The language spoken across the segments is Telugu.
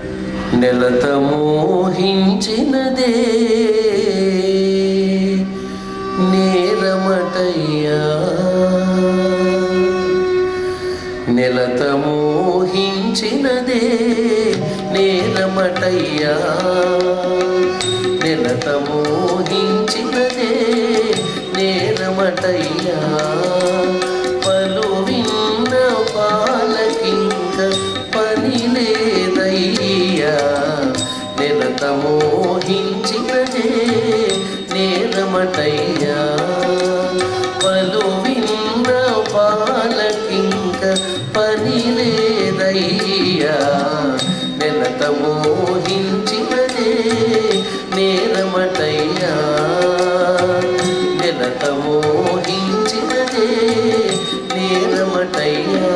నెలత మోహించినదే నేరమటయ్యా నెలత మోహించినదే నేరమటయ్యా నెలత మోహించినదే నేరమటయ్యా పలు విన్న పాలకింక పని లేదయ్యా నెలత మోహించినదే నేరమటయ్యా పలు విన్న పాలకింక పని లేదయ్యా నెలత మోహించినదే నేరమటయ్యా నెలత మోహించినదే నేరమటయ్యా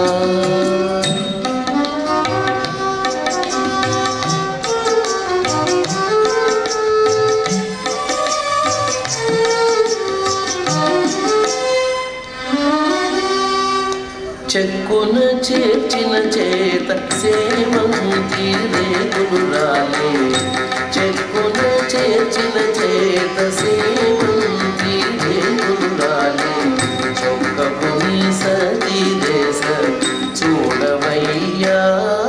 చెక్కున చేర్చిన చేత సేవంతి రేగులు రాలే చెక్కున చేర్చిన చేత సేవంతి రేగులు రాలే చొక్కపు నీ సతీ దేశ చూడవయ్యా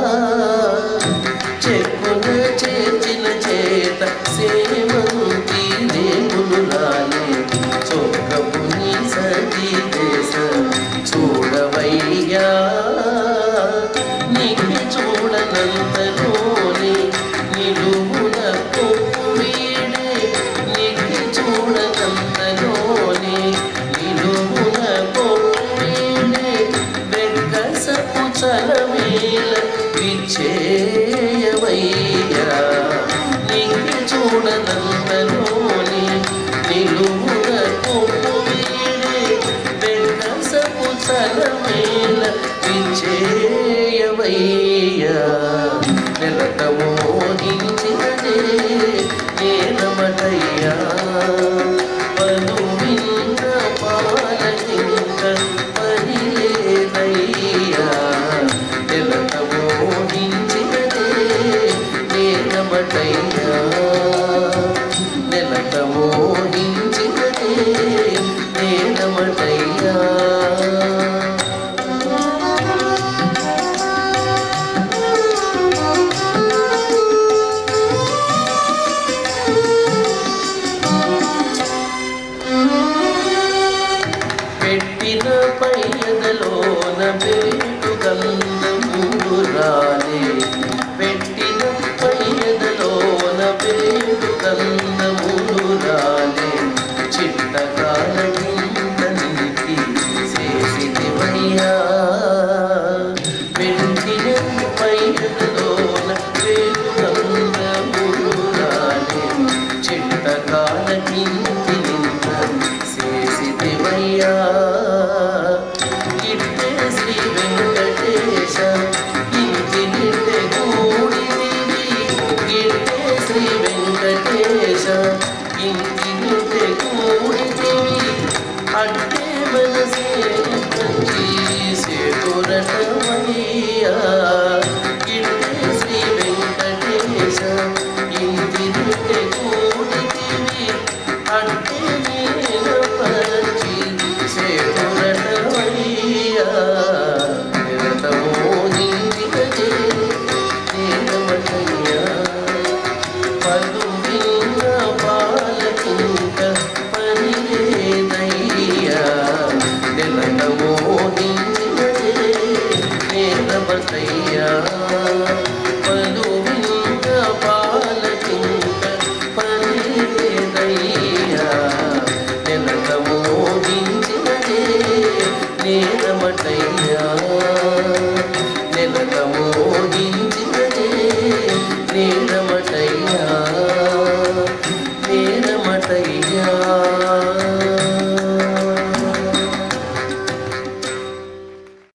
చెక్కున చేర్చిన చేత సేవంతి రేగులు రాలే చొక్కపు నీ సతీ దేశ చూడవయ్యా నీకు చూడనంతలోని నిలువున కొప్పు వీడే నీకు చూడనంతలోని నిలువున కొప్పు వీడే వెక్కసపు చలమేల విచ్చేయవయ్యా నీకు చూడనంతలోని నిలువున కొప్పు వీడే వెక్కసపు చలమేల విచ్చేయవయ్యా నెలత మోహించినదే నేనమటయ్యా పలు విన్న పాలకింక పని లేదయ్యా నెలత మోహించినదే నేనమటయ్యా